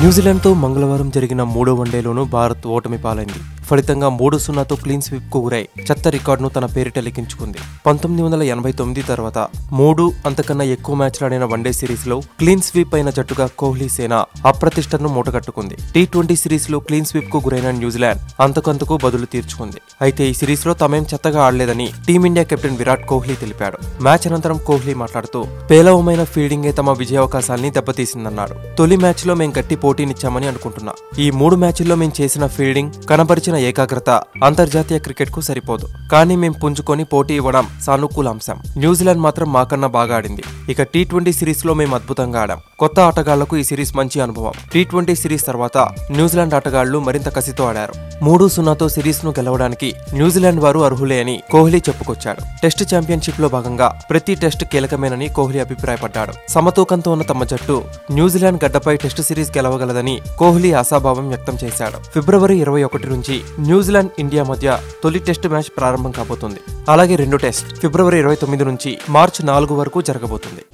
న్యూజిలాండ్తో మంగళవారం జరిగిన మూడో వన్డేలోనూ భారత్ ఓటమి పాలైంది ఫలితంగా మూడు సున్నాతో క్లీన్ స్వీప్ కు గురై చెత్త రికార్డును తన పేరిట లిఖించుకుంది పంతొమ్మిది వందల ఎనభై తొమ్మిది తర్వాత మూడు అంతకన్నా ఎక్కువ మ్యాచ్లు ఆడిన వన్డే సిరీస్ లో క్లీన్ స్వీప్ అయిన జట్టుగా కోహ్లీ సేన అప్రతిష్టను మూటగట్టుకుంది టీ ట్వంటీ సిరీస్ లో క్లీన్ స్వీప్ కు గురైన న్యూజిలాండ్ అంతకంతకు బదులు తీర్చుకుంది అయితే ఈ సిరీస్ లో తమేం చెత్తగా ఆడలేదని టీమిండియా కెప్టెన్ విరాట్ కోహ్లీ తెలిపాడు మ్యాచ్ అనంతరం కోహ్లీ మాట్లాడుతూ పేలవమైన ఫీల్డింగే తమ విజయావకాశాల్ని దెబ్బతీసిందన్నాడు తొలి మ్యాచ్ లో మేం గట్టి పోటీనిచ్చామని అనుకుంటున్నా ఈ మూడు మ్యాచ్ల్లో మేం చేసిన ఫీల్డింగ్ కనబరిచిన ఏకాగ్రత అంతర్జాతీయ క్రికెట్ కు సరిపోదు కానీ మేం పుంజుకొని పోటీ ఇవ్వడం సానుకూల అంశం న్యూజిలాండ్ మాత్రం మాకన్నా బాగా ఆడింది ఇక టీ ట్వంటీ సిరీస్ లో మేము అద్భుతంగా ఆడాం కొత్త ఆటగాళ్లకు ఈ సిరీస్ మంచి అనుభవం టీ ట్వంటీ సిరీస్ తర్వాత న్యూజిలాండ్ ఆటగాళ్లు మరింత కసితో ఆడారు మూడు సున్నాతో సిరీస్ ను గెలవడానికి న్యూజిలాండ్ వారు అర్హులే అని కోహ్లీ చెప్పుకొచ్చాడు టెస్ట్ ఛాంపియన్షిప్ లో భాగంగా ప్రతి టెస్ట్ కీలకమేనని కోహ్లీ అభిప్రాయపడ్డాడు సమతూకంతో ఉన్న తమ జట్టు న్యూజిలాండ్ గడ్డపై టెస్ట్ సిరీస్ గెలవగలదని కోహ్లీ ఆశాభావం వ్యక్తం చేశాడు ఫిబ్రవరి ఇరవై ఒకటి నుంచి న్యూజిలాండ్ ఇండియా మధ్య తొలి టెస్ట్ మ్యాచ్ ప్రారంభం కాబోతుంది అలాగే రెండు టెస్ట్ ఫిబ్రవరి ఇరవై తొమ్మిది నుంచి మార్చి నాలుగు వరకు జరగబోతుంది